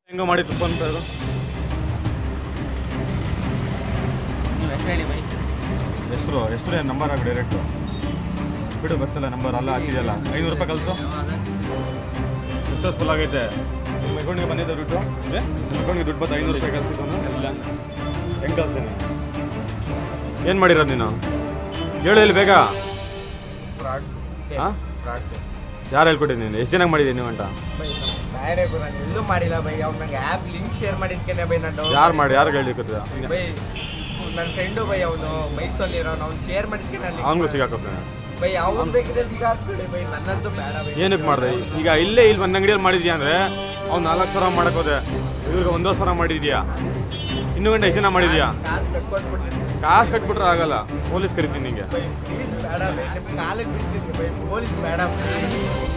ಹೆಂಗೋ ಮಾಡಿತ್ತು phone pay ಅದು ನೀವು ಹೆಸರು ಹೇಳಿ ಬೈ ಹೆಸರು ಹೆಸರು ನಂಬರ್ ಹಾಕಿ ಡೈರೆಕ್ಟು ಬಿಡು ಗೊತ್ತಲ್ಲ ನಂಬರ್ ಅಲ್ಲ ಹಾಕಿದೆಯಲ್ಲ ಐನೂರು ರೂಪಾಯಿ ಕಳಿಸು ಸಕ್ಸಸ್ಫುಲ್ ಆಗೈತೆ ನಿಮ್ಮ ಅಕೌಂಟ್ಗೆ ಬಂದಿದ್ದೆ ದುಡ್ಡು ನಿಮ್ಮ ಅಕೌಂಟ್ಗೆ ದುಡ್ಡು ಬಂದು ಐನೂರು ರೂಪಾಯಿ ಕಳಿಸಿದ್ದು ಇಲ್ಲ ಹೆಂಗೆ ಕಳ್ಸೀನಿ ಏನು ಮಾಡಿರೋದು ನೀನು ಹೇಳು ಇಲ್ಲಿ ಬೇಗ ಫ್ರಾಡ್ ಹಾಂ ಫ್ರಾಡ್ ಯಾರು ಹೇಳ್ಕೊಟ್ಟಿದ್ದೀನಿ ನೀನು ಎಷ್ಟು ಚೆನ್ನಾಗಿ ಮಾಡಿದ್ದೀನಿ ನೀವು ಅಂತ ಬೈ ಬೇರೆ ಬೈ ನಾನು ಎಲ್ಲೂ ಮಾಡಿಲ್ಲ ಬೈ ಅವ್ನು ನಂಗೆ ಆ್ಯಪ್ ಲಿಂಕ್ ಶೇರ್ ಮಾಡಿದ್ಕೇನೆ ಬೈ ನಾನು ಯಾರು ಮಾಡಿ ಯಾರು ಹೇಳಿಕೊಟ್ಟಿದ್ದ ಬೈ ನನ್ನ ಫ್ರೆಂಡು ಬೈ ಅವನು ಮೈಸೂರಲ್ಲಿರೋನು ಅವ್ನು ಶೇರ್ ಮಾಡಿದ್ಕೆ ನಾನು ಅವನಿಗೂ ಸಿಗಾಕೋತೀನಿ ಬೈ ಅವ್ನು ಬೇಕಿದ್ರೆ ಸಿಗಾಕ್ಬಿಡಿ ಬೈ ನನ್ನಂತೂ ಬೇಡ ಬೈ ಏನಕ್ಕೆ ಮಾಡಿದೆ ಈಗ ಇಲ್ಲೇ ಇಲ್ಲಿ ಒಂದು ಅಂಗಡಿಯಲ್ಲಿ ಮಾಡಿದ್ಯಾ ಅಂದರೆ ಅವ್ನು ನಾಲ್ಕು ಸಾವಿರ ಮಾಡೋಕೋದೆ ಇವ್ರಿಗೆ ಒಂದೋ ಸಾವಿರ ಮಾಡಿದ್ಯಾ ಇನ್ನೂ ಗಂಟೆ ಎಷ್ಟು ಜನ ಮಾಡಿದ್ಯಾ ಕಾಸು ಕಟ್ಕೊಟ್ಬಿಡ್ತೀನಿ ಕಾಸು ಕಟ್ಬಿಟ್ರೆ ಆಗಲ್ಲ ಪೊಲೀಸ್ ಕರಿತೀನಿ ನಿಂಗೆ ಬೈ ಪ್ಲೀಸ್ ಬೇಡ ಬೈ ನಿಮ್ಮ ಕಾಲಿಗೆ ಬಿಡ್ತೀನಿ ಬೈ ಪೊಲೀಸ್ ಬೇಡ ಬೈ